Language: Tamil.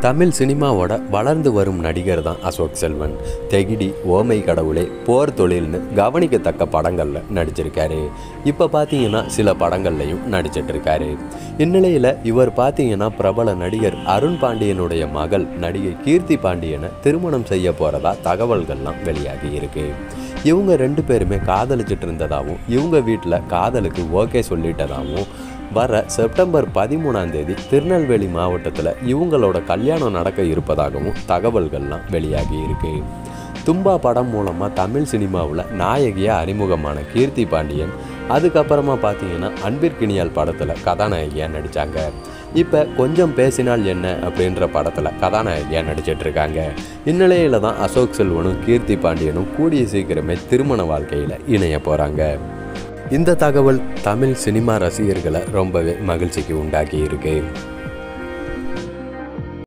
தமிழ் சினிமாவோட வளர்ந்து வரும் நடிகர் தான் அசோக் செல்வன் தெகிடி ஓமை கடவுளே போர் தொழில்னு கவனிக்கத்தக்க படங்களில் நடிச்சிருக்காரு இப்போ பார்த்தீங்கன்னா சில படங்கள்லையும் நடிச்சிட்டு இருக்காரு இந்நிலையில் இவர் பார்த்தீங்கன்னா பிரபல நடிகர் அருண் பாண்டியனுடைய மகள் நடிகை கீர்த்தி பாண்டியனை திருமணம் செய்ய போகிறதா தகவல்கள்லாம் வெளியாகி இருக்கு இவங்க ரெண்டு பேருமே காதலிச்சிட்டு இருந்ததாகவும் இவங்க வீட்டில் காதலுக்கு ஓகே சொல்லிட்டதாகவும் வர செப்டம்பர் பதிமூணாம் தேதி திருநெல்வேலி மாவட்டத்தில் இவங்களோட கல்யாணம் நடக்க இருப்பதாகவும் தகவல்கள்லாம் வெளியாகி இருக்கு தும்பா படம் மூலமாக தமிழ் சினிமாவில் நாயகியாக அறிமுகமான கீர்த்தி பாண்டியன் அதுக்கப்புறமா பார்த்தீங்கன்னா அன்பிற்கினியால் படத்தில் கதாநாயகியாக நடித்தாங்க இப்போ கொஞ்சம் பேசினால் என்ன அப்படின்ற படத்தில் கதாநாயகியாக நடிச்சிட்டு இருக்காங்க இந்நிலையில் தான் அசோக் செல்வனும் கீர்த்தி பாண்டியனும் கூடிய சீக்கிரமே திருமண வாழ்க்கையில் இணைய போகிறாங்க இந்த தகவல் தமிழ் சினிமா ரசிகர்களை ரொம்பவே மகிழ்ச்சிக்கு உண்டாக்கி இருக்கு